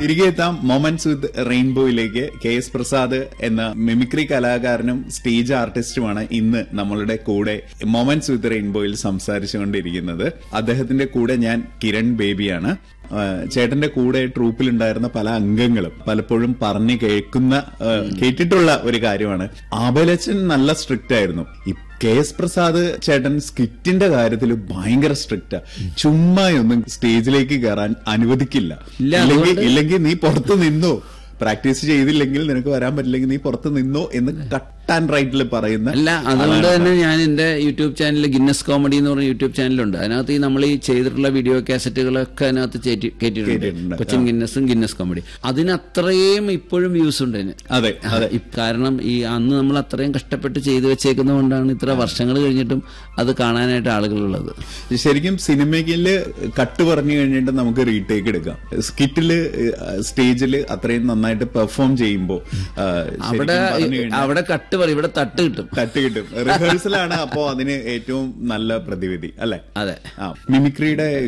തിരികെ എത്താം moments with റെയിൻബോയിലേക്ക് കെ എസ് പ്രസാദ് എന്ന മിമിക്രി കലാകാരനും സ്റ്റേജ് ആർട്ടിസ്റ്റുമാണ് ഇന്ന് നമ്മളുടെ കൂടെ മൊമെന്റ്സ് വിത്ത് റെയിൻബോയിൽ സംസാരിച്ചുകൊണ്ടിരിക്കുന്നത് അദ്ദേഹത്തിന്റെ കൂടെ ഞാൻ കിരൺ ബേബിയാണ് ആ, ചേട്ടന്റെ കൂടെ ട്രൂപ്പിലുണ്ടായിരുന്ന പല അംഗങ്ങളും പലപ്പോഴും പറഞ്ഞു കേൾക്കുന്ന ആ, കേട്ടിട്ടുള്ള ഒരു കാര്യമാണ് ആബലച്ചൻ നല്ല സ്ട്രിക്റ്റ് ആയിരുന്നു ഈ കെ എസ് പ്രസാദ് ചേട്ടൻ സ്കിറ്റിന്റെ കാര്യത്തിൽ ഭയങ്കര സ്ട്രിക്റ്റാ ചുമ്മായൊന്നും സ്റ്റേജിലേക്ക് കയറാൻ അനുവദിക്കില്ല ഇല്ല, ഇല്ലെങ്കിൽ അതുകൊണ്ട് ഇല്ലെങ്കിൽ നീ പുറത്ത് നിന്നോ പ്രാക്ടീസ് ചെയ്തില്ലെങ്കിൽ നിനക്ക് വരാൻ പറ്റില്ലെങ്കിൽ നീ പുറത്ത് നിന്നോ എന്ന് കട്ട് ആൻഡ് റൈറ്റിൽ പറയുന്ന അല്ല അതുകൊണ്ട് ആളാണ്. തന്നെ ഞാൻ എന്റെ യൂട്യൂബ് ചാനലിൽ ഗിന്നസ് കോമഡി എന്ന് പറഞ്ഞ യൂട്യൂബ് ചാനലുണ്ട് അതിനകത്ത് ഈ നമ്മൾ ഈ ചെയ്തിട്ടുള്ള വീഡിയോ കാസറ്റുകളൊക്കെ അതിനകത്ത് ചേറ്റി- കേട്ടിട്ടുണ്ട് കേട്ടിട്ടുണ്ട്. കൊച്ചിൻ ഗിന്നസും ഗിന്നസ് കോമഡി അതിന് അത്രയും ഇപ്പോഴും വ്യൂസ് ഉണ്ട് അതിന് അതെ അതെ ഈ കാരണം ഈ അന്ന് നമ്മൾ അത്രയും കഷ്ടപ്പെട്ട് ചെയ്തു വെച്ചേക്കുന്നതുകൊണ്ടാണ് ഇത്ര വർഷങ്ങൾ കഴിഞ്ഞിട്ടും അത് കാണാനായിട്ട് ആളുകളുള്ളത് ശരിക്കും സിനിമയില് കട്ട് പറഞ്ഞു കഴിഞ്ഞിട്ട് നമുക്ക് റീടേക്ക് എടുക്കാം സ്കിറ്റില് സ്റ്റേജിൽ അത്രയും നന്നായിട്ട് പെർഫോം ചെയ്യുമ്പോൾ അവിടെ അവിടെ കട്ട് പറയും ഇവിടെ തട്ട് കിട്ടും തട്ട് കിട്ടും റിഹേഴ്സലാണ് അപ്പോ അതിന് ഏറ്റവും നല്ല പ്രതിവിധി അല്ലെ അതെ ആ മിമിക്രിയുടെ